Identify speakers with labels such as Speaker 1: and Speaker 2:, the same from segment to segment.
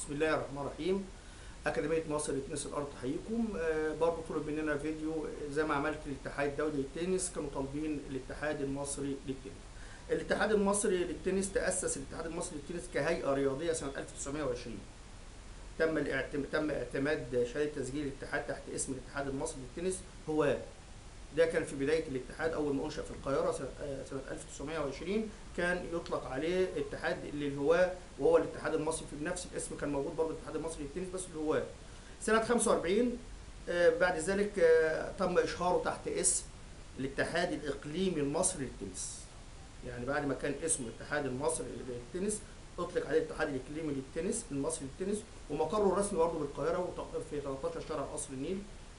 Speaker 1: بسم الله الرحمن الرحيم أكاديمية مصر للتنس الأرض تحييكم آه، برضه طلب مننا فيديو زي ما عملت الاتحاد الدولي للتنس كانوا طالبين الاتحاد المصري للتنس الاتحاد المصري للتنس تأسس الاتحاد المصري للتنس كهيئة رياضية سنة 1920 تم الاعتم... تم اعتماد شهادة تسجيل الاتحاد تحت اسم الاتحاد المصري للتنس هواه ده كان في بداية الاتحاد أول ما أنشأ في القاهرة سنة آه، سنة 1920 كان يطلق عليه اتحاد للهواة وهو الاتحاد المصري في نفس الاسم كان موجود برضه الاتحاد المصري للتنس بس الهواة سنة 45 آه، بعد ذلك آه، تم إشهاره تحت اسم الاتحاد الإقليمي المصري للتنس يعني بعد ما كان اسمه الاتحاد المصري للتنس اطلق عليه الاتحاد الاقليمي للتنس المصري للتنس ومقره الرسمي برضه بالقاهره وت- في 13 شارع قصر النيل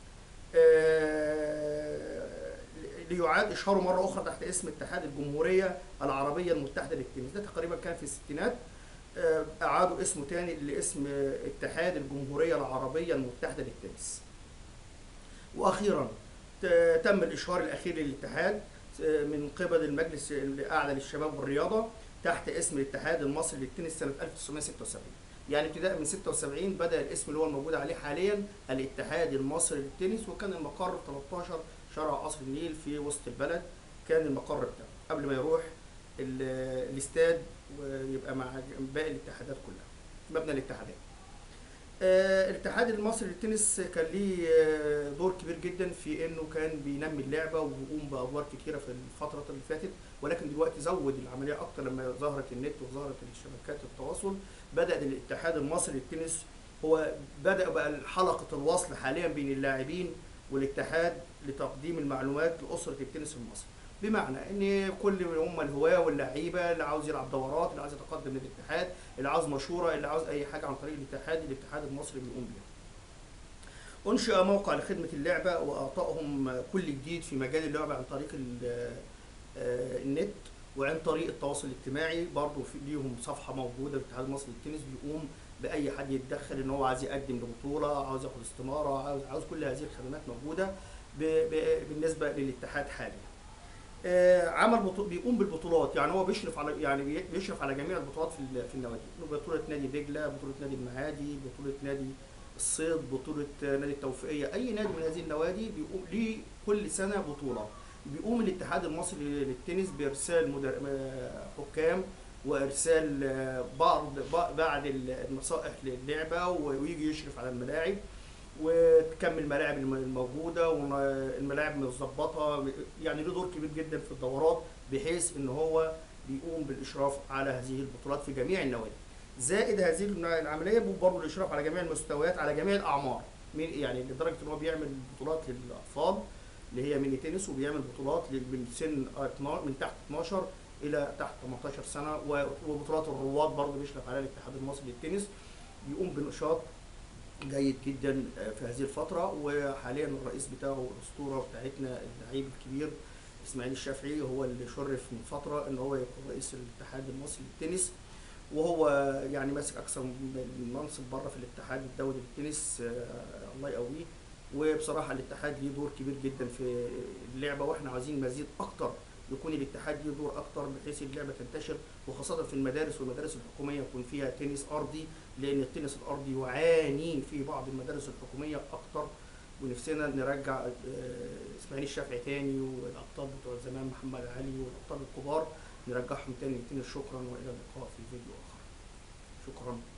Speaker 1: آه، ليعاد اشهاره مره اخرى تحت اسم اتحاد الجمهوريه العربيه المتحده للتنس ده تقريبا كان في الستينات آه، اعادوا اسمه تاني لاسم اتحاد الجمهوريه العربيه المتحده للتنس واخيرا ت- تم الاشهار الاخير للاتحاد آه، من قبل المجلس الاعلى للشباب والرياضه تحت اسم الاتحاد المصري للتنس سنه 1976 يعني ابتداء من 76 بدا الاسم اللي هو الموجود عليه حاليا الاتحاد المصري للتنس وكان المقر في 13 شارع قصر النيل في وسط البلد كان المقر بتاعه قبل ما يروح ال- الاستاد ويبقى مع باقي الاتحادات كلها مبنى الاتحادات آه، الاتحاد المصري للتنس كان ليه آه، دور كبير جدا في انه كان بينمي اللعبه وبيقوم بادوار كتيره في الفتره اللي فاتت ولكن دلوقتي زود العمليه اكتر لما ظهرت النت وظهرت الشبكات التواصل بدا الاتحاد المصري للتنس هو بدا بقى حلقه الوصل حاليا بين اللاعبين والاتحاد لتقديم المعلومات لاسره التنس المصري بمعنى ان كل هم الهواه واللعيبه اللي عاوز يلعب دورات اللي عاوز يتقدم للاتحاد اللي عاوز مشوره اللي عاوز اي حاجه عن طريق الاتحاد الاتحاد المصري بيقوم بيها انشئ موقع لخدمه اللعبه واعطائهم كل جديد في مجال اللعبه عن طريق ال- آه، النت وعن طريق التواصل الاجتماعي برضه في ليهم صفحه موجوده في الاتحاد المصري للتنس بيقوم باي حد يتدخل ان هو عايز يقدم لبطوله عاوز ياخد استماره عاوز عاوز كل هذه الخدمات موجوده ب- ب- بالنسبه للاتحاد حاليا آه، عمل بطو... بيقوم بالبطولات يعني هو بيشرف على يعني بي- بيشرف على جميع البطولات في ال- في النوادي بطوله نادي دجله بطوله نادي المعادي بطوله نادي الصيد بطوله آه، نادي التوفيقيه اي نادي من هذه النوادي بيقوم ليه كل سنه بطوله بيقوم الاتحاد المصري للتنس بارسال مدر... آه، حكام وارسال آه، بعض ب- بعض النصائح للعبه ويجي يشرف على الملاعب وتكمل الملاعب الم- الموجوده والملاعب متظبطه يعني له دور كبير جدا في الدورات بحيث ان هو بيقوم بالاشراف على هذه البطولات في جميع النوادي زائد هذه العمليه برضه الاشراف على جميع المستويات على جميع الاعمار من يعني لدرجه ان هو بيعمل بطولات للاطفال اللي هي ميني تنس وبيعمل بطولات لل- من سن 12 من تحت 12 الى تحت 18 سنه و- وبطولات الرواد برضه بيشرف عليها الاتحاد المصري للتنس بيقوم بنشاط جيد جدا في هذه الفترة وحاليا الرئيس بتاعه الأسطورة بتاعتنا اللعيب الكبير إسماعيل الشافعي هو اللي شرف من فترة إن هو يكون رئيس الاتحاد المصري للتنس وهو يعني ماسك أكثر من منصب بره في الاتحاد الدولي للتنس آه، الله يقويه وبصراحة الاتحاد ليه دور كبير جدا في اللعبة وإحنا عايزين مزيد أكتر يكون الاتحاد ليه دور أكتر بحيث اللعبة تنتشر وخاصة في المدارس والمدارس الحكومية يكون فيها تنس أرضي لان التنس الارضي يعاني في بعض المدارس الحكوميه اكتر ونفسنا نرجع آه، اسماعيل الشافعي تاني والابطال بتوع زمان محمد علي والابطال الكبار نرجعهم تاني للتنس شكرا والى اللقاء في فيديو اخر شكرا